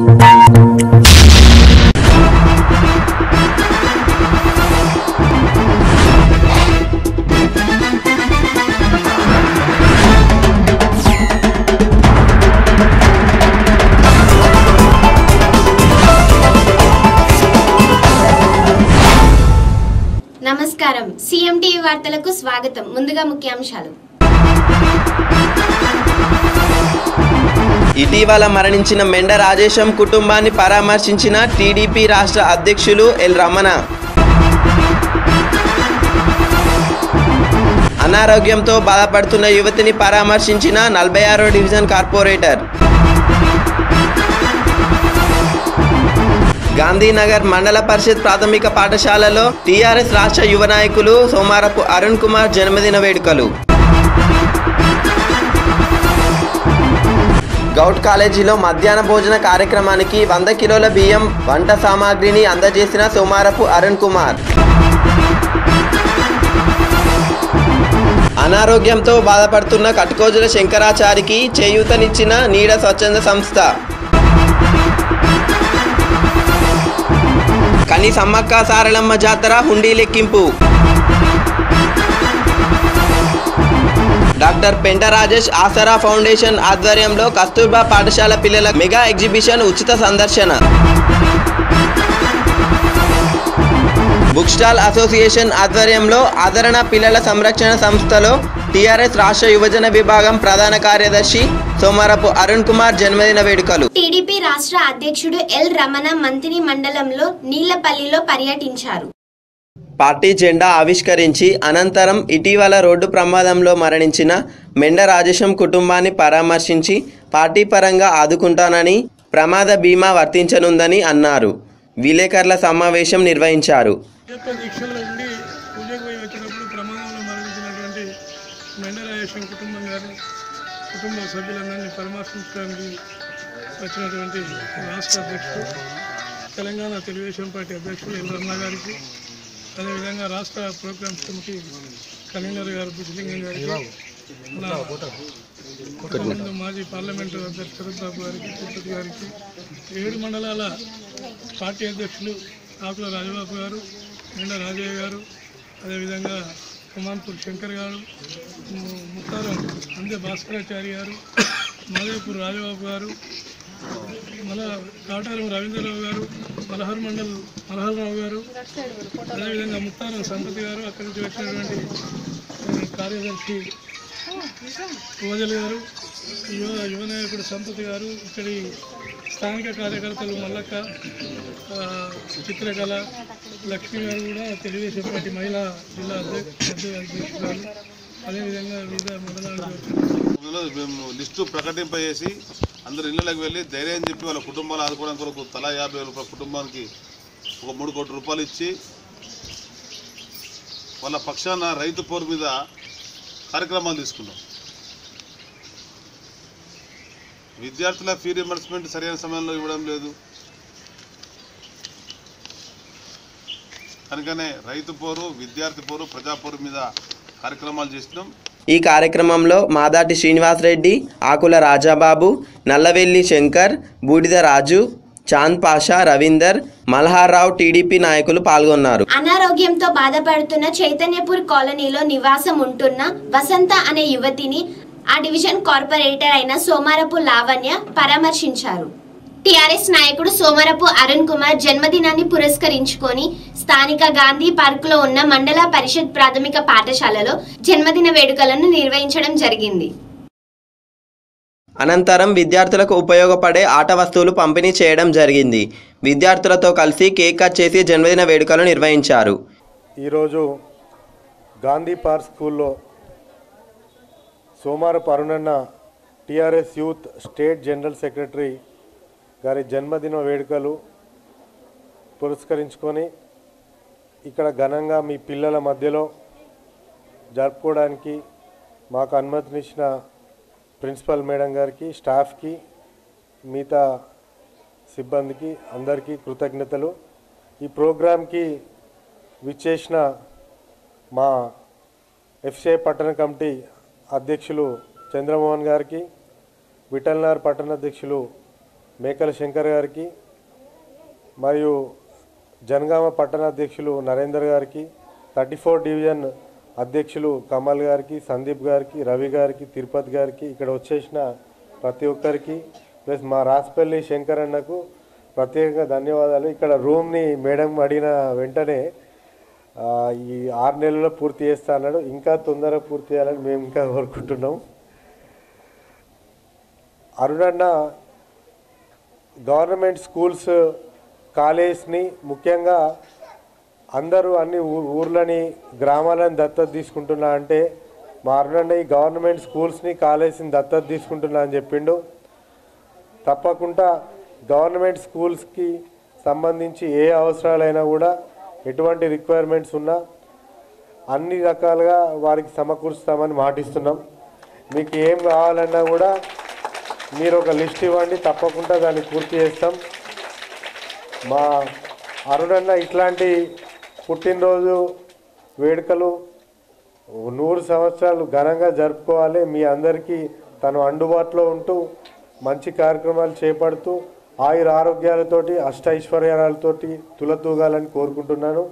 నమస్కారం CM TV వార్తలకు స్వాగతం ముందుగా ముఖ్యాంశాలు ఇటీవల మరణించిన మెండ రాజేశం కుటుంబాన్ని పరామర్శించిన టీడీపీ రాష్ట్ర అధ్యక్షులు ఎల్ రమణ అనారోగ్యంతో బాధపడుతున్న యువతిని పరామర్శించిన నలభై ఆరో డివిజన్ కార్పొరేటర్ గాంధీనగర్ మండల పరిషత్ ప్రాథమిక పాఠశాలలో టీఆర్ఎస్ రాష్ట్ర యువ నాయకులు సోమారపు అరుణ్ కుమార్ జన్మదిన వేడుకలు గౌట్ కాలేజీలో మధ్యాహ్న భోజన కార్యక్రమానికి వంద కిలోల బియ్యం వంట సామాగ్రిని అందజేసిన సోమారపు అరుణ్ కుమార్ అనారోగ్యంతో బాధపడుతున్న కట్టుకోజుల శంకరాచారికి చేయూతనిచ్చిన నీడ స్వచ్ఛంద సంస్థ కని సమ్మక్క సారలమ్మ జాతర హుండీ లెక్కింపు డాక్టర్ పెంట రాజేష్ ఆసరా ఫౌండేషన్ ఆధ్వర్యంలో కస్తూర్బా పాఠశాల పిల్లల మెగా ఎగ్జిబిషన్ ఉచిత సందర్శన బుక్ స్టాల్ అసోసియేషన్ ఆధ్వర్యంలో ఆదరణ పిల్లల సంరక్షణ సంస్థలో టీఆర్ఎస్ రాష్ట్ర యువజన విభాగం ప్రధాన కార్యదర్శి సోమరపు అరుణ్ కుమార్ జన్మదిన వేడుకలు టీడీపీ రాష్ట్ర అధ్యక్షుడు ఎల్ రమణ మంత్రి మండలంలో నీలపల్లిలో పర్యటించారు పార్టీ జెండా ఆవిష్కరించి అనంతరం ఇటీవల రోడ్డు ప్రమాదంలో మరణించిన మెండ రాజేశం కుటుంబాన్ని పరామర్శించి పార్టీ పరంగా ఆదుకుంటానని ప్రమాద బీమా వర్తించనుందని అన్నారు విలేకరుల సమావేశం నిర్వహించారు యొక్క దీక్షల్లో ఉండి పూజకు పోయి వచ్చినప్పుడు ప్రమాదంలో మరణించినటువంటి మెండరాజేశ్వరం కుటుంబం గారి కుటుంబ సభ్యులందరినీ పరామర్శించడానికి వచ్చినటువంటి రాష్ట్ర అధ్యక్షుడు తెలంగాణ తెలుగుదేశం పార్టీ అధ్యక్షుడు ఎల్ రమణ గారికి అదేవిధంగా రాష్ట్ర ప్రోగ్రామ్స్ కమిటీ కన్వీనర్ గారు బుజ్లింగం గారికి మన కొంతమంది మాజీ పార్లమెంటు అధ్యక్షుడు శరత్ బాబు గారికి తిరుపతి గారికి ఏడు మండలాల పార్టీ అధ్యక్షులు ఆకుల రాజబాబు గారు నిండ రాజయ్య గారు అదేవిధంగా కుమాన్పూర్ శంకర్ గారు ము- ముత్తారం అందే భాస్కరాచారి గారు మాదేపూర్ రాజబాబు గారు మన కాటారం రవీంద్రరావు గారు మలహర్ మండల్ మలహర్రావు గారు అదేవిధంగా ముత్తారం సంపతి గారు అక్కడి నుంచి వచ్చినటువంటి ఆ, కార్యదర్శి రోజల్ గారు యువ యువ నాయకుడు సంపత్ గారు ఇక్కడి స్థానిక కార్యకర్తలు మల్లక్క ఆ, చిత్రకళ లక్ష్మి గారు కూడా తెలుగుదేశం పార్టీ మహిళా జిల్లా అధ్యక్ష అధ్యక్షురాలు అదేవిధంగా వివిధ మండలాలకు వచ్చిన అందులో మేము లిస్టు ప్రకటింపజేసి అందరు ఇళ్ళకి వెళ్ళి ధైర్యం చెప్పి వాళ్ళ కుటుంబాలు ఆదుకోవడం కొరకు తలా యాభై వేల రూపాయల కుటుంబానికి ఒక మూడు కోట్ల రూపాయలు ఇచ్చి వాళ్ళ పక్షాన రైతు పోరు మీద కార్యక్రమాలు తీసుకున్నాం విద్యార్థుల ఫీ రిమర్స్మెంట్ సరైన సమయంలో ఇవ్వడం లేదు కనుకనే రైతు పోరు విద్యార్థి పోరు ప్రజా పోరు మీద కార్యక్రమాలు చేసినాం ఈ కార్యక్రమంలో మాదాటి శ్రీనివాసరెడ్డి ఆకుల రాజాబాబు నల్లవెల్లి శంకర్ బూడిద రాజు చాంద్ పాషా రవీందర్ మల్హార్రావు టీడీపీ నాయకులు పాల్గొన్నారు అనారోగ్యంతో బాధపడుతున్న చైతన్యపూర్ కాలనీలో నివాసం ఉంటున్న వసంత అనే యువతిని ఆ డివిజన్ కార్పొరేటర్ అయిన సోమారపు లావణ్య పరామర్శించారు టిఆర్ఎస్ నాయకుడు సోమరపు అరుణ్ కుమార్ జన్మదినాన్ని పురస్కరించుకొని స్థానిక గాంధీ పార్క్ లో ఉన్న మండల పరిషత్ ప్రాథమిక పాఠశాలలో జన్మదిన వేడుకలను నిర్వహించడం జరిగింది అనంతరం విద్యార్థులకు ఉపయోగపడే ఆట వస్తువులు పంపిణీ చేయడం జరిగింది విద్యార్థులతో కలిసి కేక్ కట్ చేసి జన్మదిన వేడుకలు నిర్వహించారు ఈరోజు గాంధీ పార్క్ స్కూల్లో సోమారపు అరుణన్న TRS youth state general secretary గారి జన్మదిన వేడుకలు పురస్కరించుకొని ఇక్కడ ఘనంగా మీ పిల్లల మధ్యలో జరుపుకోవడానికి మాకు అనుమతినిచ్చిన ప్రిన్సిపల్ మేడం గారికి స్టాఫ్కి మిగతా సిబ్బందికి అందరికీ కృతజ్ఞతలు ఈ ప్రోగ్రాంకి విచ్చేసిన మా ఎఫ్సిఐ పట్టణ కమిటీ అధ్యక్షులు చంద్రమోహన్ గారికి విఠల్నార్ పట్టణ అధ్యక్షులు మేకల శంకర్ గారికి మరియు జనగామ పట్టణ అధ్యక్షులు నరేందర్ గారికి థర్టీ ఫోర్ డివిజన్ అధ్యక్షులు కమల్ గారికి సందీప్ గారికి రవి గారికి తిరుపతి గారికి ఇక్కడ వచ్చేసిన ప్రతి ఒక్కరికి ప్లస్ మా రాసిపల్లి శంకర్ అన్నకు ప్రత్యేకంగా ధన్యవాదాలు ఇక్కడ రూమ్ని మేడం అడిగిన వెంటనే ఆ, ఈ ఆరు నెలల్లో పూర్తి చేస్తా అన్నాడు ఇంకా తొందరగా పూర్తి చేయాలని మేము ఇంకా కోరుకుంటున్నాం అరుణన్న గవర్నమెంట్ స్కూల్స్ కాలేజ్ని ముఖ్యంగా అందరూ అన్ని ఊ- ఊర్లని గ్రామాలను దత్తత తీసుకుంటున్నా అంటే మా అరుణన్న ఈ గవర్నమెంట్ స్కూల్స్ని కాలేజ్ని దత్తత తీసుకుంటున్నా అని చెప్పిండు తప్పకుండా గవర్నమెంట్ స్కూల్స్కి సంబంధించి ఏ అవసరాలైనా కూడా ఎటువంటి రిక్వైర్మెంట్స్ ఉన్నా అన్ని రకాలుగా వారికి సమకూరుస్తామని మాటిస్తున్నాం మీకు ఏం కావాలన్నా కూడా మీరు ఒక లిస్ట్ ఇవ్వండి తప్పకుండా దాన్ని పూర్తి చేస్తాం మా అరుణన్న ఇట్లాంటి పుట్టినరోజు వేడుకలు నూరు సంవత్సరాలు ఘనంగా జరుపుకోవాలి మీ అందరికీ తను అందుబాటులో ఉంటూ మంచి కార్యక్రమాలు చేపడుతూ ఆయుర ఆరోగ్యాలతోటి అష్టైశ్వర్యాలతోటి తులతూగాలని కోరుకుంటున్నాను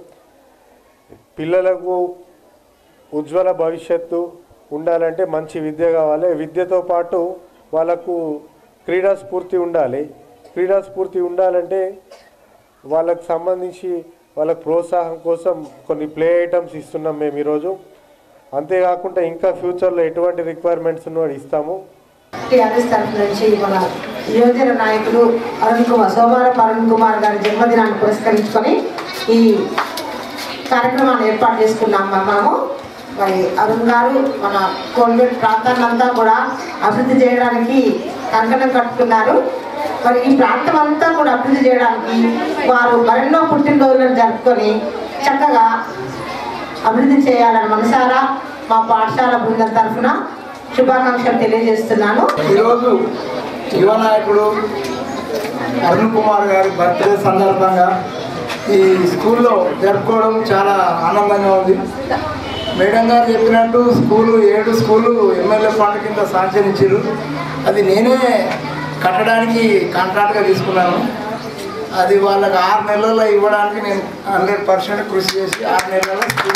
పిల్లలకు ఉజ్వల భవిష్యత్తు ఉండాలంటే మంచి విద్య కావాలి విద్యతో పాటు వాళ్ళకు క్రీడా స్ఫూర్తి ఉండాలి క్రీడా స్ఫూర్తి ఉండాలంటే వాళ్ళకు సంబంధించి వాళ్ళ ప్రోత్సాహం కోసం కొన్ని ప్లే ఐటమ్స్ ఇస్తున్నాం మేము ఈరోజు అంతేకాకుండా ఇంకా ఫ్యూచర్లో ఎటువంటి రిక్వైర్మెంట్స్ ఉన్నో ఇస్తాము టీఆర్ఎస్ తరఫు నుంచి మన యువజన నాయకులు అరుణ్ కుమార్ సోమవారం అరుణ్ కుమార్ గారి జన్మదినాన్ని పురస్కరించుకొని ఈ కార్యక్రమాన్ని ఏర్పాటు చేసుకున్నాం మనము మరి అరుణ్ గారు మన కోల్గేట్ ప్రాంతాన్ని అంతా కూడా అభివృద్ధి చేయడానికి కంకణం కట్టుకున్నారు మరి ఈ ప్రాంతం అంతా కూడా అభివృద్ధి చేయడానికి వారు మరెన్నో పుట్టినరోజులను జరుపుకొని చక్కగా అభివృద్ధి చేయాలని మనసారా మా పాఠశాల బృందం తరఫున శుభాకాంక్షలు తెలియజేస్తున్నాను ఈరోజు యువ నాయకుడు అరుణ్ కుమార్ గారి బర్త్డే సందర్భంగా ఈ స్కూల్లో జరుపుకోవడం చాలా ఆనందంగా ఉంది మేడం గారు చెప్పినట్టు స్కూలు ఏడు స్కూలు ఎమ్మెల్యే ఫండ్ కింద శాంక్షన్ ఇచ్చారు అది నేనే కట్టడానికి కాంట్రాక్ట్గా తీసుకున్నాను అది వాళ్ళకి ఆరు నెలల్లో ఇవ్వడానికి నేను హండ్రెడ్ పర్సెంట్ కృషి చేసి ఆరు నెలల్లో స్కూల్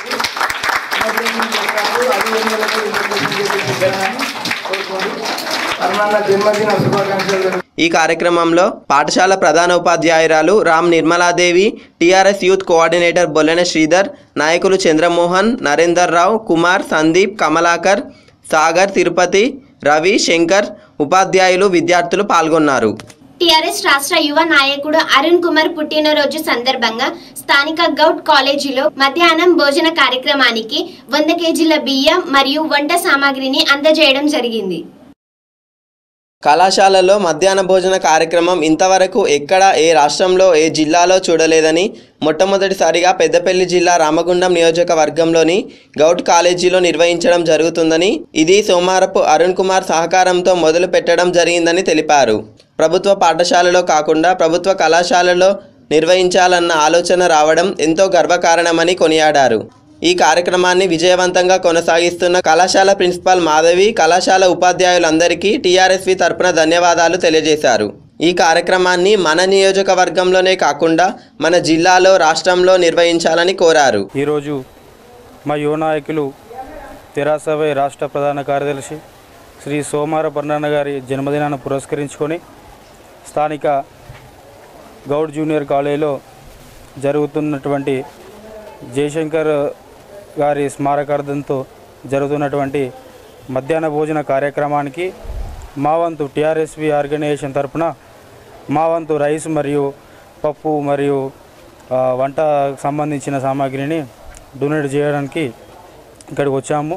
అరుణన్న జన్మదిన శుభాకాంక్షలు ఈ కార్యక్రమంలో పాఠశాల ప్రధాన ఉపాధ్యాయురాలు Ram Nirmaladevi TRS youth coordinator Bollena Sridhar నాయకులు చంద్రమోహన్ నరేందర్ రావు కుమార్ సందీప్ కమలాకర్ సాగర్ తిరుపతి రవి శంకర్ ఉపాధ్యాయులు విద్యార్థులు పాల్గొన్నారు టిఆర్ఎస్ రాష్ట్ర యువ నాయకుడు అరుణ్ కుమార్ పుట్టినరోజు సందర్భంగా స్థానిక గౌట్ కాలేజీలో మధ్యాహ్నం భోజన కార్యక్రమానికి వంద కేజీల బియ్యం మరియు వంట సామాగ్రిని అందజేయడం జరిగింది కళాశాలలో మధ్యాహ్న భోజన కార్యక్రమం ఇంతవరకు ఎక్కడ ఏ రాష్ట్రంలో ఏ జిల్లాలో చూడలేదని మొట్టమొదటిసారిగా పెద్దపల్లి జిల్లా రామగుండం నియోజకవర్గంలోని గౌట్ కాలేజీలో నిర్వహించడం జరుగుతుందని ఇది సోమారపు అరుణ్ కుమార్ సహకారంతో మొదలు పెట్టడం జరిగిందని తెలిపారు ప్రభుత్వ పాఠశాలలో కాకుండా ప్రభుత్వ కళాశాలలో నిర్వహించాలన్న ఆలోచన రావడం ఎంతో గర్వకారణమని కొనియాడారు ఈ కార్యక్రమాన్ని విజయవంతంగా కొనసాగిస్తున్న కళాశాల ప్రిన్సిపాల్ మాధవి కళాశాల ఉపాధ్యాయులందరికీ టీఆర్ఎస్వి తరపున ధన్యవాదాలు తెలియజేశారు ఈ కార్యక్రమాన్ని మన నియోజకవర్గంలోనే కాకుండా మన జిల్లాలో రాష్ట్రంలో నిర్వహించాలని కోరారు ఈరోజు మా యువ నాయకులు తెరాసభై రాష్ట్ర ప్రధాన కార్యదర్శి శ్రీ సోమార బర్ణన్న గారి జన్మదినాన్ని పురస్కరించుకొని స్థానిక గౌడ్ జూనియర్ కాలేజీలో జరుగుతున్నటువంటి జయశంకర్ గారి స్మారకార్థంతో జరుగుతున్నటువంటి మధ్యాహ్న భోజన కార్యక్రమానికి మా వంతు టీఆర్ఎస్వి ఆర్గనైజేషన్ తరపున మా వంతు రైస్ మరియు పప్పు మరియు ఆ, వంటకు సంబంధించిన సామాగ్రిని డొనేట్ చేయడానికి ఇక్కడికి వచ్చాము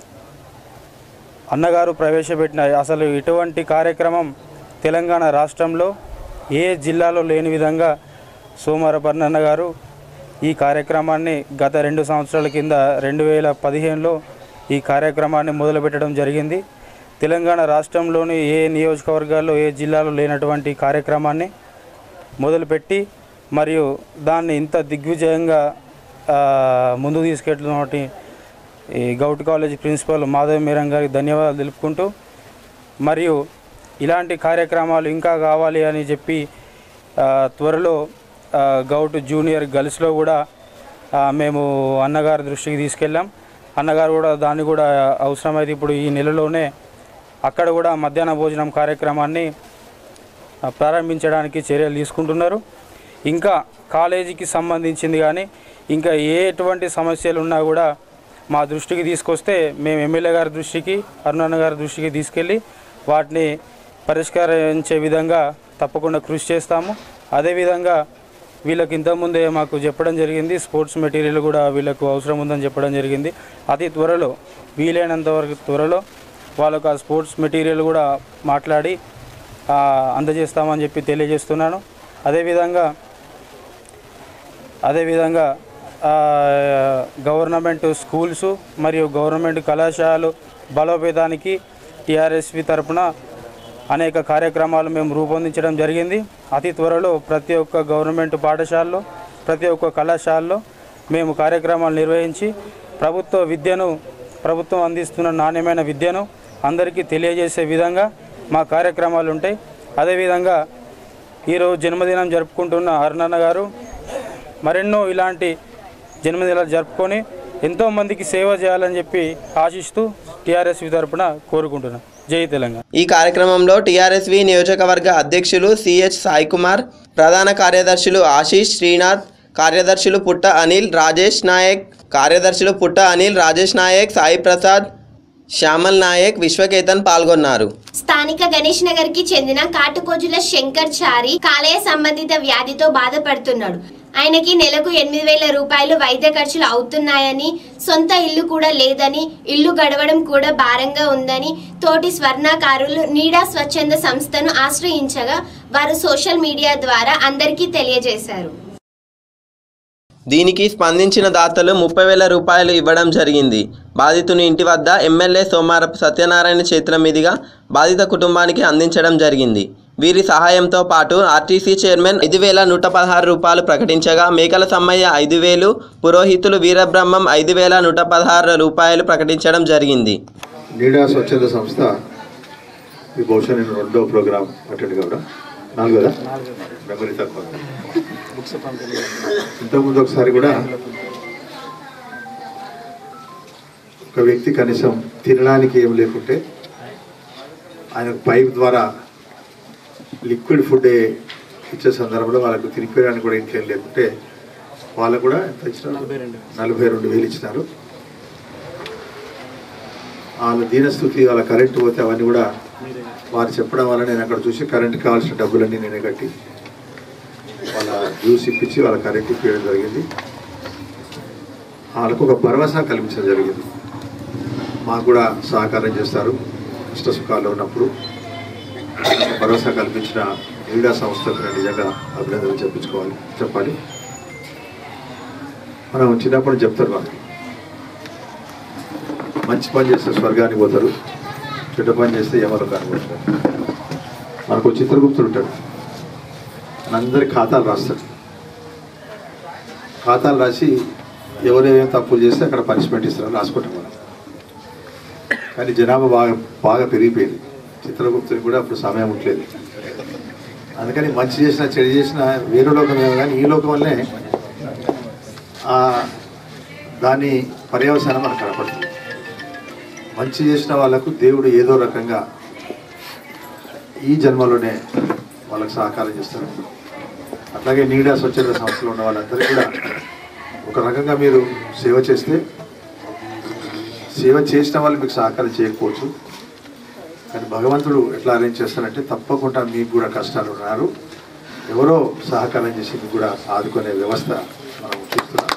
అన్నగారు ప్రవేశపెట్టిన అసలు ఇటువంటి కార్యక్రమం తెలంగాణ రాష్ట్రంలో ఏ జిల్లాలో లేని విధంగా సోమరపర్ణన్న గారు ఈ కార్యక్రమాన్ని గత రెండు సంవత్సరాల కింద రెండు వేల పదిహేనులో ఈ కార్యక్రమాన్ని మొదలుపెట్టడం జరిగింది తెలంగాణ రాష్ట్రంలోని ఏ నియోజకవర్గాల్లో ఏ జిల్లాలో లేనటువంటి కార్యక్రమాన్ని మొదలుపెట్టి మరియు దాన్ని ఇంత దిగ్విజయంగా ఆ, ముందుకు తీసుకెళ్తున్నటువంటి ఈ గౌట్ కాలేజ్ ప్రిన్సిపల్ మాధవ్ మీరం గారికి ధన్యవాదాలు తెలుపుకుంటూ మరియు ఇలాంటి కార్యక్రమాలు ఇంకా కావాలి అని చెప్పి ఆ, త్వరలో ఆ, గౌట్ జూనియర్ గర్ల్స్లో కూడా ఆ, మేము అన్నగారి దృష్టికి తీసుకెళ్ళాం అన్నగారు కూడా దాన్ని కూడా అవసరమైతే ఇప్పుడు ఈ నెలలోనే అక్కడ కూడా మధ్యాహ్న భోజనం కార్యక్రమాన్ని ఆ, ప్రారంభించడానికి చర్యలు తీసుకుంటున్నారు ఇంకా కాలేజీకి సంబంధించింది కానీ ఇంకా ఏ ఎటువంటి సమస్యలు ఉన్నా కూడా మా దృష్టికి తీసుకొస్తే మేము ఎమ్మెల్యే గారి దృష్టికి అరుణన్న గారి దృష్టికి తీసుకెళ్ళి వాటిని పరిష్కరించే విధంగా తప్పకుండా కృషి చేస్తాము అదేవిధంగా వీళ్ళకి ఇంతకుముందే మాకు చెప్పడం జరిగింది స్పోర్ట్స్ మెటీరియల్ కూడా వీళ్ళకు అవసరం ఉందని చెప్పడం జరిగింది అతి త్వరలో వీలైనంత వరకు త్వరలో వాళ్ళకు ఆ స్పోర్ట్స్ మెటీరియల్ కూడా మాట్లాడి ఆ, అందజేస్తామని చెప్పి తెలియజేస్తున్నాను అదేవిధంగా అదేవిధంగా ఆ, గవర్నమెంట్ స్కూల్స్ మరియు గవర్నమెంట్ కళాశాలలు బలోపేతానికి టీఆర్ఎస్వి తరపున అనేక కార్యక్రమాలు మేము రూపొందించడం జరిగింది అతి త్వరలో ప్రతి ఒక్క గవర్నమెంట్ పాఠశాలలో ప్రతి ఒక్క కళాశాలలో మేము కార్యక్రమాలు నిర్వహించి ప్రభుత్వ విద్యను ప్రభుత్వం అందిస్తున్న నాణ్యమైన విద్యను అందరికీ తెలియజేసే విధంగా మా కార్యక్రమాలు ఉంటాయి అదేవిధంగా ఈరోజు జన్మదినం జరుపుకుంటున్న అరుణన్న గారు మరెన్నో ఇలాంటి జన్మదినాలు జరుపుకొని ఎంతో మందికి సేవ చేయాలని చెప్పి ఆశిస్తూ టీఆర్ఎస్ తరపున కోరుకుంటున్నాను జై తెలంగాణ ఈ కార్యక్రమంలో టీఆర్ఎస్వి నియోజకవర్గ అధ్యక్షులు సిహెచ్ సాయి కుమార్ ప్రధాన కార్యదర్శులు ఆశీష్ శ్రీనాథ్ కార్యదర్శులు పుట్ట అనిల్ రాజేష్ నాయక్ కార్యదర్శులు పుట్ట అనిల్ రాజేష్ నాయక్ సాయి ప్రసాద్ శ్యామల్ నాయక్ విశ్వకేతన్ పాల్గొన్నారు స్థానిక గణేష్ నగర్ కి చెందిన కాటుకోజుల శంకర్ చారి కాలేయ సంబంధిత వ్యాధితో బాధపడుతున్నాడు ఆయనకి నెలకు ఎనిమిది వేల రూపాయలు వైద్య ఖర్చులు అవుతున్నాయని సొంత ఇల్లు కూడా లేదని ఇల్లు గడవడం కూడా భారంగా ఉందని తోటి స్వర్ణకారులు నీడా స్వచ్ఛంద సంస్థను ఆశ్రయించగా వారు సోషల్ మీడియా ద్వారా అందరికీ తెలియజేశారు దీనికి స్పందించిన దాతలు ముప్పై వేల రూపాయలు ఇవ్వడం జరిగింది బాధితుని ఇంటి వద్ద ఎమ్మెల్యే సోమారపు సత్యనారాయణ చేతుల మీదుగా బాధిత కుటుంబానికి అందించడం జరిగింది వీరి సహాయంతో పాటు ఆర్టీసీ చైర్మన్ ఐదు వేల నూట పదహారు రూపాయలు ప్రకటించగా మేకల సమ్మయ్య ఐదు వేలు పురోహితులు వీరబ్రహ్మం ఐదు వేల నూట పదహారు రూపాయలు ప్రకటించడం జరిగింది నీడా స్వచ్ఛంద సంస్థ ఇది బహుశా నేను రెండో ప్రోగ్రామ్ అటెండ్ కావడం నాలుగోదా మెమరీ తక్కువ ఇంతకుముందు ఒకసారి కూడా ఒక వ్యక్తి కనీసం తినడానికి ఏం లేకుంటే ఆయన పైప్ ద్వారా లిక్విడ్ ఫుడ్ ఇచ్చే సందర్భంలో వాళ్ళకు తినిపించడానికి కూడా ఇంట్లో ఏం లేకుంటే వాళ్ళకు కూడా ఎంత ఇచ్చినారు నలభై రెండు వేలు ఇచ్చినారు వాళ్ళ దీనస్థుతి వాళ్ళ కరెంటు పోతే అవన్నీ కూడా వారు చెప్పడం వల్ల నేను అక్కడ చూసి కరెంట్ కావాల్సిన డబ్బులన్నీ నేనే కట్టి వాళ్ళ జ్యూస్ ఇప్పించి వాళ్ళ కరెంట్ ఇప్పించడం జరిగింది వాళ్ళకు ఒక భరోసా కల్పించడం జరిగింది మాకు కూడా సహకారం చేస్తారు కష్ట సుఖాల్లో ఉన్నప్పుడు భరోసా కల్పించిన క్రీడా సంస్థకు నేను నిజంగా అభినందనలు చెప్పించుకోవాలి చెప్పాలి మనం చిన్నప్పుడు చెప్తారు మనకి మంచి పని చేస్తే స్వర్గానికి పోతారు చెడ్డ పని చేస్తే యమలోకానికి పోతారు మనకు ఒక చిత్రగుప్తుడు ఉంటాడు మనందరి ఖాతాలు రాస్తాడు ఖాతాలు రాసి ఎవరేమేమి తప్పులు చేస్తే అక్కడ పనిష్మెంట్ ఇస్తారో రాసుకుంటాం మనం కానీ జనాభా బాగా బాగా పెరిగిపోయింది చిత్రగుప్తుని కూడా అప్పుడు సమయం ఉండలేదు అందుకని మంచి చేసిన చెడు చేసిన వేరే లోకం ఏమో కానీ ఈ లోకం వల్లే ఆ దాని పర్యవసానం మనకు కనపడుతుంది మంచి చేసిన వాళ్ళకు దేవుడు ఏదో రకంగా ఈ జన్మలోనే వాళ్ళకి సహకారం చేస్తారు అట్లాగే నీడా స్వచ్ఛంద సంస్థలో ఉన్న వాళ్ళందరికీ కూడా ఒక రకంగా మీరు సేవ చేస్తే సేవ చేసిన వాళ్ళు మీకు సహకారం చేయకపోవచ్చు కానీ భగవంతుడు ఎట్లా అరేంజ్ చేస్తారంటే తప్పకుండా మీకు కూడా కష్టాలు ఉన్నారు ఎవరో సహకారం చేసి మీకు కూడా ఆదుకునే వ్యవస్థ మనం చూస్తున్నాం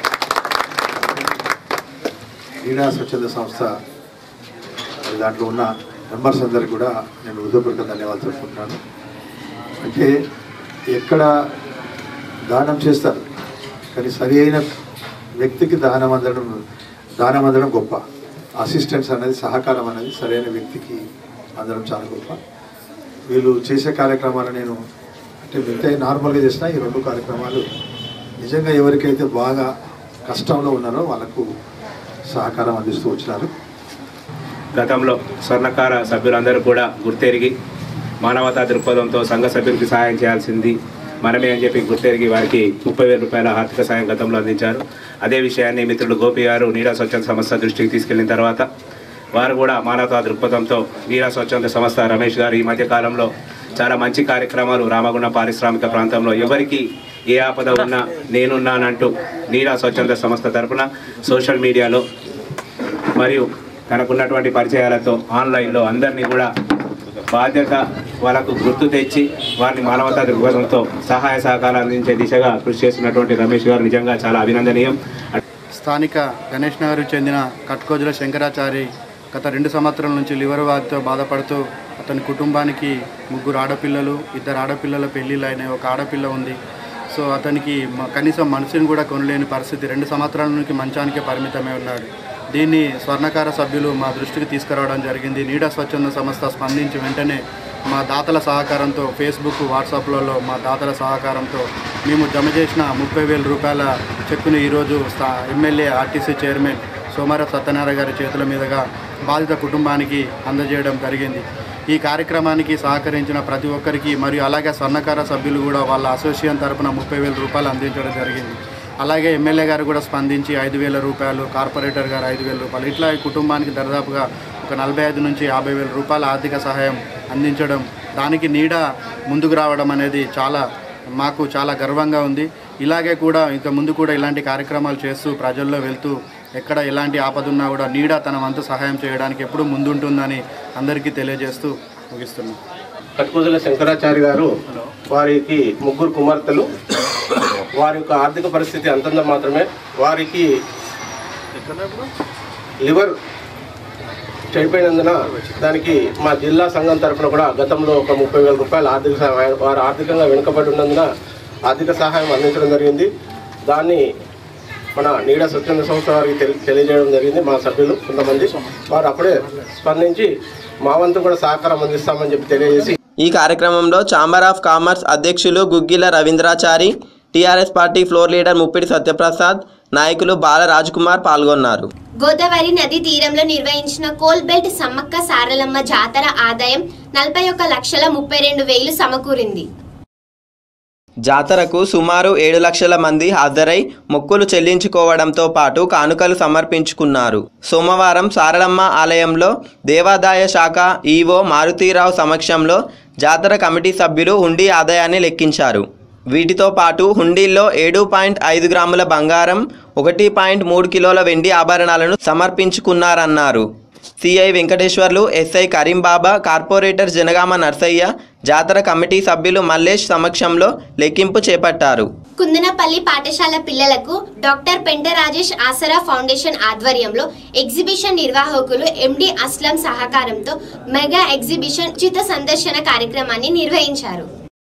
క్రీడా స్వచ్ఛంద సంస్థ మరి దాంట్లో ఉన్న మెంబర్స్ అందరికి కూడా నేను హృదయపూర్వక ధన్యవాదాలు తెలుపుకుంటున్నాను అంటే ఎక్కడ దానం చేస్తారు కానీ సరి అయిన వ్యక్తికి దానం అందడం దానం అందడం గొప్ప అసిస్టెన్స్ అనేది సహకారం అనేది సరైన వ్యక్తికి అందడం చాలా గొప్ప వీళ్ళు చేసే కార్యక్రమాలు నేను అంటే మిగతా నార్మల్గా చేసిన ఈ రెండు కార్యక్రమాలు నిజంగా ఎవరికైతే బాగా కష్టంలో ఉన్నారో వాళ్ళకు సహకారం అందిస్తూ వచ్చినారు గతంలో స్వర్ణకార సభ్యులందరూ కూడా గుర్తెరిగి మానవతా దృక్పథంతో సంఘ సభ్యులకి సహాయం చేయాల్సింది మనమే అని చెప్పి గుర్తెరిగి వారికి ముప్పై వేల రూపాయల ఆర్థిక సాయం గతంలో అందించారు అదే విషయాన్ని మిత్రుడు గోపి గారు నీడా స్వచ్ఛంద సంస్థ దృష్టికి తీసుకెళ్లిన తర్వాత వారు కూడా మానవతా దృక్పథంతో నీడా స్వచ్ఛంద సంస్థ రమేష్ గారు ఈ మధ్య కాలంలో చాలా మంచి కార్యక్రమాలు రామగుండం పారిశ్రామిక ప్రాంతంలో ఎవరికి ఏ ఆపద ఉన్నా నేనున్నానంటూ నీడా స్వచ్ఛంద సంస్థ తరపున సోషల్ మీడియాలో మరియు తనకున్నటువంటి పరిచయాలతో ఆన్లైన్లో అందరినీ కూడా బాధ్యత వాళ్ళకు గుర్తు తెచ్చి వారిని మానవతా దృక్పథంతో సహాయ సహకారాలు అందించే దిశగా కృషి చేస్తున్నటువంటి రమేష్ గారు నిజంగా చాలా అభినందనీయం స్థానిక గణేష్ నగర్ చెందిన కట్కోజుల శంకరాచారి గత రెండు సంవత్సరాల నుంచి లివర్ వ్యాధితో బాధపడుతూ అతని కుటుంబానికి ముగ్గురు ఆడపిల్లలు ఇద్దరు ఆడపిల్లల పెళ్ళిళ్ళు అయినాయి ఒక ఆడపిల్ల ఉంది సో అతనికి మ- కనీసం మనసుని కూడా కొనలేని పరిస్థితి రెండు సంవత్సరాల నుంచి మంచానికే పరిమితమై ఉన్నాడు దీన్ని స్వర్ణకార సభ్యులు మా దృష్టికి తీసుకురావడం జరిగింది నీడా స్వచ్ఛంద సంస్థ స్పందించి వెంటనే మా దాతల సహకారంతో ఫేస్బుక్ వాట్సాప్లలో మా దాతల సహకారంతో మేము జమ చేసిన ముప్పై వేల రూపాయల చెక్కును ఈరోజు స్థా ఎమ్మెల్యే ఆర్టీసీ చైర్మన్ సోమార సత్యనారాయణ గారి చేతుల మీదుగా బాధిత కుటుంబానికి అందజేయడం జరిగింది ఈ కార్యక్రమానికి సహకరించిన ప్రతి ఒక్కరికి మరియు అలాగే స్వర్ణకార సభ్యులు కూడా వాళ్ళ అసోసియేషన్ తరపున ముప్పై వేల రూపాయలు అందించడం జరిగింది అలాగే ఎమ్మెల్యే గారు కూడా స్పందించి ఐదు వేల రూపాయలు కార్పొరేటర్ గారు ఐదు వేల రూపాయలు ఇట్లా ఈ కుటుంబానికి దాదాపుగా ఒక నలభై ఐదు నుంచి యాభై వేల రూపాయల ఆర్థిక సహాయం అందించడం దానికి నీడ ముందుకు రావడం అనేది చాలా మాకు చాలా గర్వంగా ఉంది ఇలాగే కూడా ఇంకా ముందు కూడా ఇలాంటి కార్యక్రమాలు చేస్తూ ప్రజల్లో వెళ్తూ ఎక్కడ ఎలాంటి ఆపద ఉన్నా కూడా నీడ తన వంతు సహాయం చేయడానికి ఎప్పుడూ ముందుంటుందని అందరికీ తెలియజేస్తూ ముగిస్తున్నాం కట్టుకుదుల శంకరాచారి గారు వారికి ముగ్గురు కుమార్తెలు వారి యొక్క ఆర్థిక పరిస్థితి అంతంత మాత్రమే వారికి లివర్ చనిపోయినందున దానికి మా జిల్లా సంఘం తరఫున కూడా గతంలో ఒక ముప్పై వేల రూపాయల ఆర్థిక సహాయం వారు ఆర్థికంగా వెనుకబడి ఉన్నందున ఆర్థిక సహాయం అందించడం జరిగింది దాన్ని మన నీడ స్వచ్ఛంద సంస్థ వారికి తెలి తెలియజేయడం జరిగింది మా సభ్యులు కొంతమంది వారు అప్పుడే స్పందించి మా వంతు కూడా సహకారం అందిస్తామని చెప్పి తెలియజేసి ఈ కార్యక్రమంలో ఛాంబర్ ఆఫ్ కామర్స్ అధ్యక్షులు Guggila Ravindrachari TRS party floor leader Muppidi Satyaprasad నాయకులు బాల రాజ్కుమార్ పాల్గొన్నారు గోదావరి నది తీరంలో నిర్వహించిన కోల్ బెల్ట్ సమ్మక్క సారలమ్మ జాతర ఆదాయం నలభై ఒక్క లక్షల ముప్పై రెండు వేలు సమకూరింది జాతరకు సుమారు ఏడు లక్షల మంది హాజరై మొక్కులు చెల్లించుకోవడంతో పాటు కానుకలు సమర్పించుకున్నారు సోమవారం సారలమ్మ ఆలయంలో దేవాదాయ శాఖ ఈవో మారుతీరావు సమక్షంలో జాతర కమిటీ సభ్యులు హుండీ ఆదాయాన్ని లెక్కించారు వీటితో పాటు హుండీల్లో ఏడు పాయింట్ ఐదు గ్రాముల బంగారం ఒకటి పాయింట్ మూడు కిలోల వెండి ఆభరణాలను సమర్పించుకున్నారన్నారు CI Venkateswarlu SI Karimbaba corporator Janagama Narsaiah జాతర కమిటీ సభ్యులు మల్లేష్ సమక్షంలో లెక్కింపు చేపట్టారు కుందనపల్లి పాఠశాల పిల్లలకు డాక్టర్ పెంట రాజేష్ ఆసరా ఫౌండేషన్ ఆధ్వర్యంలో ఎగ్జిబిషన్ నిర్వాహకులు ఎండి అస్లం సహకారంతో మెగా ఎగ్జిబిషన్ ఉచిత సందర్శన కార్యక్రమాన్ని నిర్వహించారు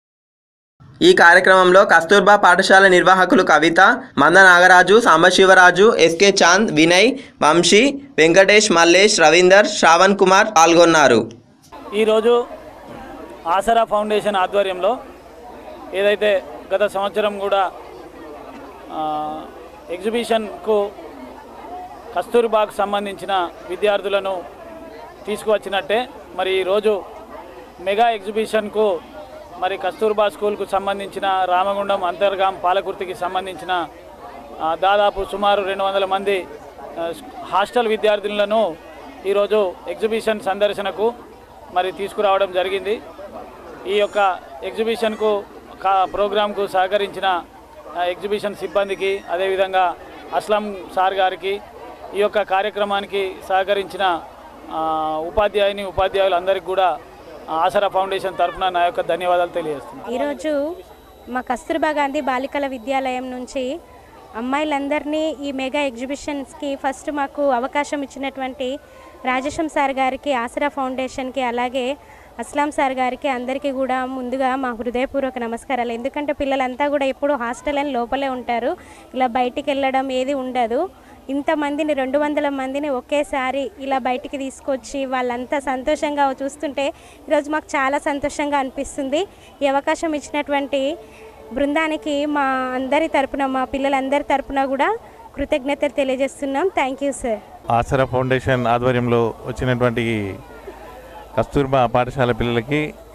ఈ కార్యక్రమంలో కస్తూర్బా పాఠశాల నిర్వాహకులు కవిత మంద నాగరాజు సాంబశివరాజు ఎస్కే చాంద్ వినయ్ వంశీ వెంకటేష్ మల్లేష్ రవీందర్ శ్రావణ్ కుమార్ పాల్గొన్నారు ఈరోజు ఆసరా ఫౌండేషన్ ఆధ్వర్యంలో ఏదైతే గత సంవత్సరం కూడా ఆ, ఎగ్జిబిషన్కు కస్తూర్బాకు సంబంధించిన విద్యార్థులను తీసుకువచ్చినట్టే మరి ఈరోజు మెగా ఎగ్జిబిషన్కు మరి కస్తూర్బా స్కూల్కు సంబంధించిన రామగుండం అంతర్గాం పాలకుర్తికి సంబంధించిన ఆ, దాదాపు సుమారు రెండు వందల మంది ఆ, హాస్టల్ విద్యార్థులను ఈరోజు ఎగ్జిబిషన్ సందర్శనకు మరి తీసుకురావడం జరిగింది ఈ యొక్క ఎగ్జిబిషన్కు కా ప్రోగ్రాంకు సహకరించిన ఆ, ఎగ్జిబిషన్ సిబ్బందికి అదేవిధంగా అస్లం సార్ గారికి ఈ యొక్క కార్యక్రమానికి సహకరించిన ఆ, ఉపాధ్యాయుని ఉపాధ్యాయులందరికీ కూడా ఆసరా ఫౌండేషన్ తరఫున నా యొక్క ధన్యవాదాలు తెలియజేస్తున్నాను ఈరోజు మా కస్తూర్బా గాంధీ బాలికల విద్యాలయం నుంచి అమ్మాయిలందరినీ ఈ మెగా ఎగ్జిబిషన్స్కి ఫస్ట్ మాకు అవకాశం ఇచ్చినటువంటి రాజేశం సార్ గారికి ఆసరా ఫౌండేషన్కి అలాగే అస్లాం సార్ గారికి అందరికీ కూడా ముందుగా మా హృదయపూర్వక నమస్కారాలు ఎందుకంటే పిల్లలంతా కూడా ఎప్పుడు హాస్టల్ అని లోపలే ఉంటారు ఇలా బయటికి వెళ్ళడం ఏది ఉండదు ఇంతమందిని రెండు వందల మందిని ఒకేసారి ఇలా బయటికి తీసుకొచ్చి వాళ్ళంతా సంతోషంగా చూస్తుంటే ఈరోజు మాకు చాలా సంతోషంగా అనిపిస్తుంది ఈ అవకాశం ఇచ్చినటువంటి బృందానికి మా అందరి తరపున మా పిల్లలందరి తరపున కూడా కృతజ్ఞతలు తెలియజేస్తున్నాం thank you sir Aasara foundation ఆధ్వర్యంలో వచ్చినటువంటి కస్తూర్బా పాఠశాల పిల్లలకి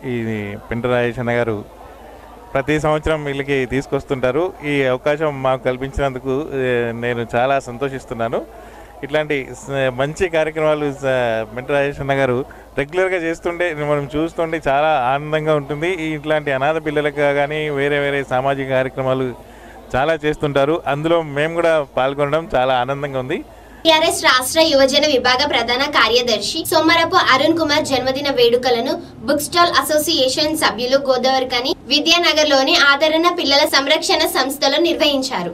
ఈ పింటరాజేష్ గారు ప్రతి సంవత్సరం వీళ్ళకి తీసుకొస్తుంటారు ఈ అవకాశం మాకు కల్పించినందుకు ఏ, నేను చాలా సంతోషిస్తున్నాను ఇట్లాంటి స- మంచి కార్యక్రమాలు మెంటరాజేష్ అన్న గారు రెగ్యులర్గా చేస్తుంటే మనం చూస్తుంటే చాలా ఆనందంగా ఉంటుంది ఈ ఇట్లాంటి అనాథ పిల్లలకు కానీ వేరే వేరే సామాజిక కార్యక్రమాలు చాలా చేస్తుంటారు అందులో మేము కూడా పాల్గొనడం చాలా ఆనందంగా ఉంది టిఆర్ఎస్ రాష్ట్ర యువజన విభాగ ప్రధాన కార్యదర్శి సోమరపు అరుణ్ కుమార్ జన్మదిన వేడుకలను బుక్ స్టాల్ అసోసియేషన్ సభ్యులు గోదావరికని విద్యానగర్లోని ఆదరణ పిల్లల సంరక్షణ సంస్థలో నిర్వహించారు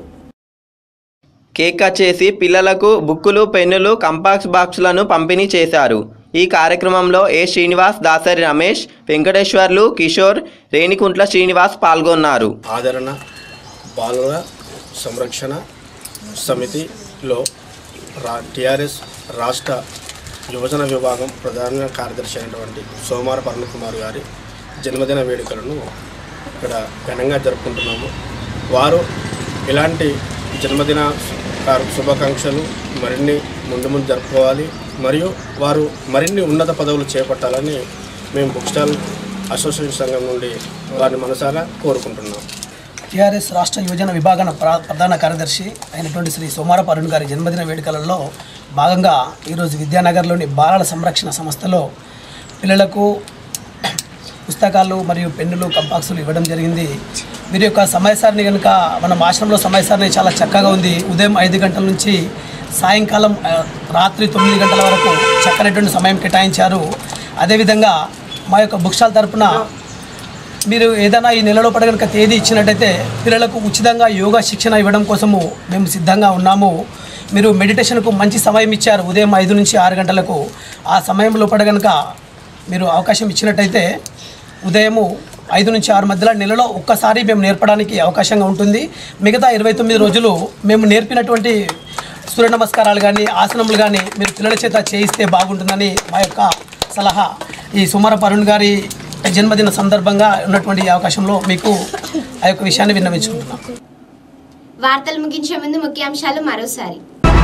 కేక్ కట్ చేసి పిల్లలకు బుక్కులు పెన్నులు కంపాక్స్ బాక్సులను పంపిణీ చేశారు ఈ కార్యక్రమంలో ఏ శ్రీనివాస్ దాసరి రమేష్ వెంకటేశ్వర్లు కిషోర్ రేణికుంట్ల శ్రీనివాస్ పాల్గొన్నారు ఆదరణ బాలుల సంరక్షణ సమితిలో రా టిఆర్ఎస్ రాష్ట్ర యువజన విభాగం ప్రధాన కార్యదర్శి అయినటువంటి సోమార పర్ణ కుమార్ గారి జన్మదిన వేడుకలను ఇక్కడ ఘనంగా జరుపుకుంటున్నాము వారు ఇలాంటి జన్మదిన కార్- శుభాకాంక్షలు మరిన్ని ముందు ముందు జరుపుకోవాలి మరియు వారు మరిన్ని ఉన్నత పదవులు చేపట్టాలని మేము బుక్ స్టాల్ అసోసియేషన్ సంఘం నుండి వారిని మనసారా కోరుకుంటున్నాం టీఆర్ఎస్ రాష్ట్ర యువజన విభాగం ప్ర- ప్రధాన కార్యదర్శి అయినటువంటి శ్రీ సోమారపు అరుణ్ గారి జన్మదిన వేడుకలలో భాగంగా ఈరోజు విద్యానగర్లోని బాలల సంరక్షణ సంస్థలో పిల్లలకు పుస్తకాలు మరియు పెన్నులు కంపాక్సులు ఇవ్వడం జరిగింది వీరి యొక్క సమయసారిని కనుక మనం ఆశ్రమంలో సమయసారిని చాలా చక్కగా ఉంది ఉదయం ఐదు గంటల నుంచి సాయంకాలం ఆ, రాత్రి తొమ్మిది గంటల వరకు చక్కనటువంటి సమయం కేటాయించారు అదేవిధంగా మా యొక్క బుక్ స్టాల్ తరపున మీరు ఏదైనా ఈ నెలలో పడ కనుక తేదీ ఇచ్చినట్టయితే పిల్లలకు ఉచితంగా యోగా శిక్షణ ఇవ్వడం కోసము మేము సిద్ధంగా ఉన్నాము మీరు మెడిటేషన్కు మంచి సమయం ఇచ్చారు ఉదయం ఐదు నుంచి ఆరు గంటలకు ఆ సమయంలో పడ కనుక మీరు అవకాశం ఇచ్చినట్టయితే ఉదయము ఐదు నుంచి ఆరు మధ్యలో నెలలో ఒక్కసారి మేము నేర్పడానికి అవకాశంగా ఉంటుంది మిగతా ఇరవై తొమ్మిది రోజులు మేము నేర్పినటువంటి సూర్య నమస్కారాలు కానీ ఆసనములు కానీ మీరు పిల్లల చేత చేయిస్తే బాగుంటుందని మా యొక్క సలహా ఈ సుమార పరుణ్ గారి జన్మదిన సందర్భంగా ఉన్నటువంటి ఈ అవకాశంలో మీకు ఆ యొక్క విషయాన్ని విన్నవించుకుంటున్నాం వార్తలు ముగించే ముందు ముఖ్యాంశాలు మరోసారి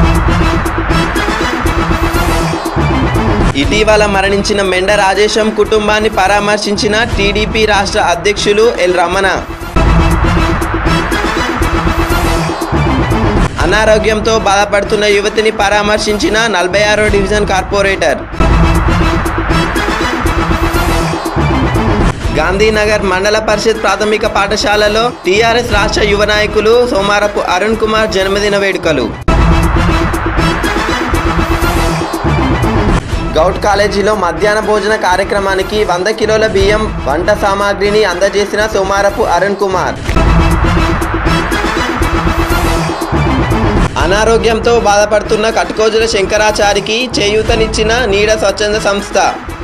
ఇటీవల మరణించిన మెండ రాజేశం కుటుంబాన్ని పరామర్శించిన టీడీపీ రాష్ట్ర అధ్యక్షులు ఎల్ రమణ అనారోగ్యంతో బాధపడుతున్న యువతిని పరామర్శించిన నలభై ఆరో డివిజన్ కార్పొరేటర్ గాంధీనగర్ మండల పరిషత్ ప్రాథమిక పాఠశాలలో టీఆర్ఎస్ రాష్ట్ర యువ నాయకులు సోమారపు అరుణ్ కుమార్ జన్మదిన వేడుకలు గౌట్ కాలేజీలో మధ్యాహ్న భోజన కార్యక్రమానికి వంద కిలోల బియ్యం వంట సామాగ్రిని అందజేసిన సోమారపు అరుణ్ కుమార్ అనారోగ్యంతో బాధపడుతున్న కటుకోజుల శంకరాచారికి చేయూతనిచ్చిన నీడ స్వచ్ఛంద సంస్థ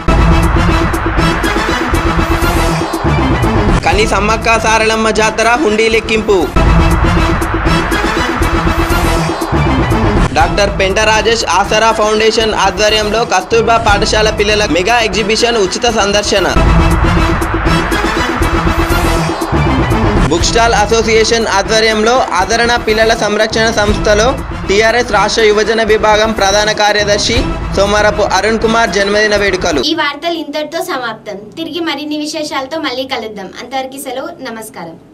కని సమ్మక్క సారలమ్మ జాతర హుండీ లెక్కింపు డాక్టర్ పెంట రాజేష్ ఆసరా ఫౌండేషన్ ఆధ్వర్యంలో కస్తూర్బా పాఠశాల పిల్లల మెగా ఎగ్జిబిషన్ ఉచిత సందర్శన బుక్ స్టాల్ అసోసియేషన్ ఆధ్వర్యంలో ఆదరణ పిల్లల సంరక్షణ సంస్థలో టీఆర్ఎస్ రాష్ట్ర యువజన విభాగం ప్రధాన కార్యదర్శి సోమారపు అరుణ్ కుమార్ జన్మదిన వేడుకలు ఈ వార్తలు ఇంతటితో సమాప్తం తిరిగి మరిన్ని విశేషాలతో మళ్ళీ కలుద్దాం అంతవరకు సెలవు నమస్కారం